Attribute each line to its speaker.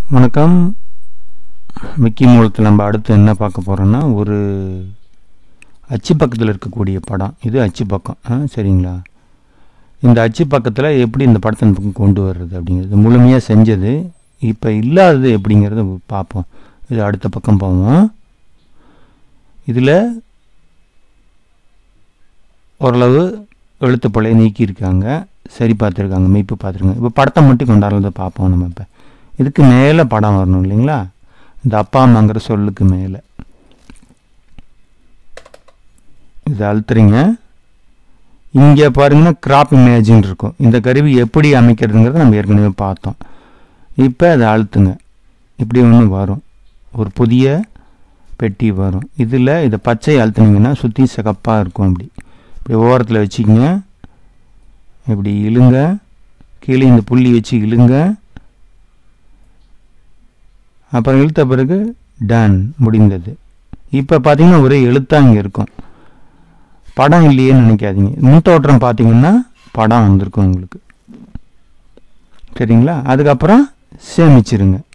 Speaker 1: வணக்கம் விக்கி மூலத்தில் நம்ம அடுத்து என்ன பார்க்க போகிறோன்னா ஒரு அச்சு பக்கத்தில் இருக்கக்கூடிய படம் இது அச்சு பக்கம் ஆ சரிங்களா இந்த அச்சு பக்கத்தில் எப்படி இந்த படத்தை இந்த பக்கம் கொண்டு வர்றது அப்படிங்கிறது முழுமையாக செஞ்சது இப்போ இல்லாதது எப்படிங்கிறத பார்ப்போம் இது அடுத்த பக்கம் போவோம் இதில் ஓரளவு எழுத்துப்பழைய நீக்கியிருக்காங்க சரி பார்த்துருக்காங்க மெய்ப்பு பார்த்துருக்காங்க இப்போ படத்தை மட்டும் கொண்டாடுறத பார்ப்போம் நம்ம இப்போ இதுக்கு மேலே படம் வரணும் இல்லைங்களா இந்த அப்பா அம்மாங்கிற சொல்லுக்கு மேலே இது அழுத்துறீங்க இங்கே பாருங்கன்னா கிராப் இமேஜின் இருக்கும் இந்த கருவி எப்படி அமைக்கிறதுங்கிறத நம்ம ஏற்கனவே பார்த்தோம் இப்போ அதை அழுத்துங்க இப்படி ஒன்று வரும் ஒரு புதிய பெட்டி வரும் இதில் இதை பச்சை அழுத்துனீங்கன்னா சுற்றி சிகப்பாக இருக்கும் அப்படி இப்படி ஓரத்தில் வச்சுக்கிங்க இப்படி இழுங்க கீழே இந்த புள்ளி வச்சு இழுங்க அப்புறம் இழுத்த பிறகு டன் முடிந்தது இப்போ பார்த்தீங்கன்னா ஒரே எழுத்தாக இங்கே இருக்கும் படம் இல்லையேன்னு நினைக்காதீங்க முன்தோற்றம் பார்த்தீங்கன்னா படம் வந்திருக்கும் உங்களுக்கு சரிங்களா அதுக்கப்புறம் சேமிச்சிருங்க